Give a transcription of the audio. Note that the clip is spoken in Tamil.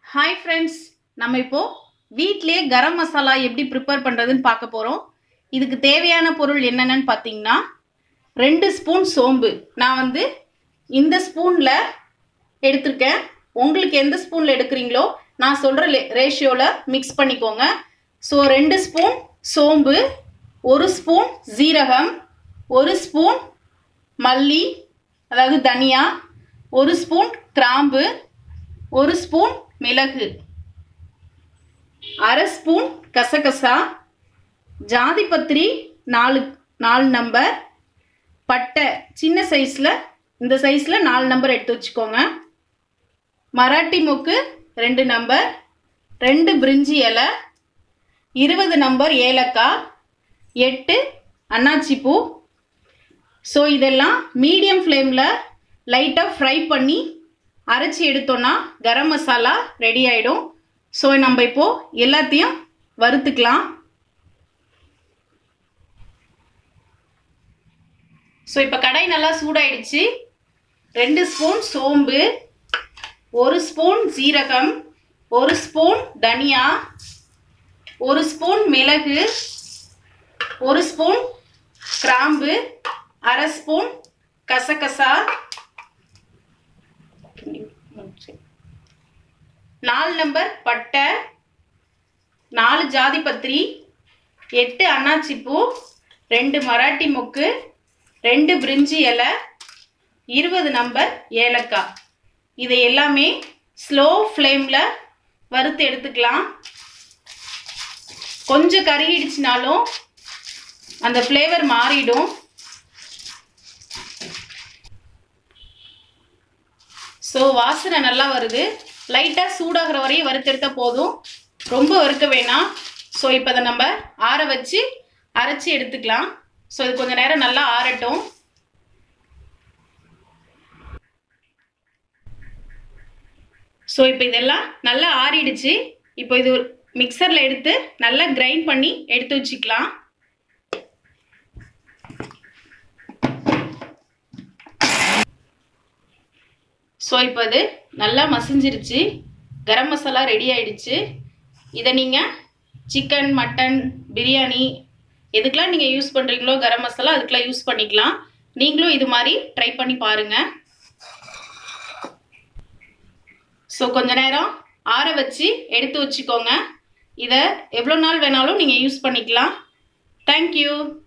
ஹாய் ஃப்ரெண்ட்ஸ் நம்ம இப்போ வீட்டிலேயே கரம் மசாலா எப்படி ப்ரிப்பேர் பண்ணுறதுன்னு பார்க்க போகிறோம் இதுக்கு தேவையான பொருள் என்னென்னு பார்த்தீங்கன்னா ரெண்டு ஸ்பூன் சோம்பு நான் வந்து இந்த ஸ்பூனில் எடுத்திருக்கேன் உங்களுக்கு எந்த ஸ்பூனில் எடுக்கிறீங்களோ நான் சொல்கிற ரேஷியோவில் மிக்ஸ் பண்ணிக்கோங்க ஸோ ரெண்டு ஸ்பூன் சோம்பு ஒரு ஸ்பூன் ஜீரகம் ஒரு ஸ்பூன் மல்லி அதாவது தனியா ஒரு ஸ்பூன் கிராம்பு ஒரு ஸ்பூன் மிளகு அரை ஸ்பூன் கசகசா ஜாதிபத்திரி நாலு நாலு நம்பர் பட்டை சின்ன சைஸில் இந்த சைஸில் நாலு நம்பர் எடுத்து வச்சுக்கோங்க மராட்டி மொக்கு ரெண்டு நம்பர் ரெண்டு பிரிஞ்சி இலை இருபது நம்பர் ஏலக்காய் எட்டு அன்னாச்சி பூ ஸோ இதெல்லாம் மீடியம் ஃப்ளேமில் லைட்டாக ஃப்ரை பண்ணி அரைச்சி எடுத்தோன்னா கரம் மசாலா ரெடி ஆகிடும் ஸோ நம்ம இப்போது எல்லாத்தையும் வறுத்துக்கலாம் ஸோ இப்போ கடாய் நல்லா சூடாயிடுச்சு ரெண்டு ஸ்பூன் சோம்பு ஒரு ஸ்பூன் ஜீரகம் ஒரு ஸ்பூன் தனியா ஒரு ஸ்பூன் மிளகு ஒரு ஸ்பூன் கிராம்பு அரை ஸ்பூன் கசகசா நாலு நம்பர் பட்டை நாலு ஜாதி பத்திரி எட்டு அன்னாச்சி பூ ரெண்டு மராட்டி மொக்கு ரெண்டு பிரிஞ்சி இலை இருபது நம்பர் ஏலக்காய் இதை எல்லாமே ஸ்லோ ஃப்ளேமில் வறுத்து எடுத்துக்கலாம் கொஞ்சம் கருகிடுச்சுனாலும் அந்த ஃப்ளேவர் மாறிடும் ஸோ வாசனை நல்லா வருது லைட்டாக சூடாகிற வரையும் வறுத்தெடுத்த போதும் ரொம்ப வறுக்க வேணாம் ஸோ இப்போ அதை நம்ம ஆற வச்சு அரைச்சி எடுத்துக்கலாம் ஸோ இது கொஞ்சம் நேரம் நல்லா ஆறட்டும் ஸோ இப்போ இதெல்லாம் நல்லா ஆறிடுச்சு இப்போ இது மிக்சரில் எடுத்து நல்லா கிரைண்ட் பண்ணி எடுத்து வச்சுக்கலாம் ஸோ இப்போ இது நல்லா மசிஞ்சிருச்சு கரம் மசாலா ரெடி ஆயிடுச்சு இதை நீங்கள் சிக்கன் மட்டன் பிரியாணி எதுக்கெலாம் நீங்கள் யூஸ் பண்ணுறீங்களோ கரம் மசாலா அதுக்கெலாம் யூஸ் பண்ணிக்கலாம் நீங்களும் இது மாதிரி ட்ரை பண்ணி பாருங்கள் ஸோ கொஞ்ச நேரம் ஆற வச்சு எடுத்து வச்சுக்கோங்க இதை எவ்வளோ நாள் வேணாலும் நீங்கள் யூஸ் பண்ணிக்கலாம் தேங்க்யூ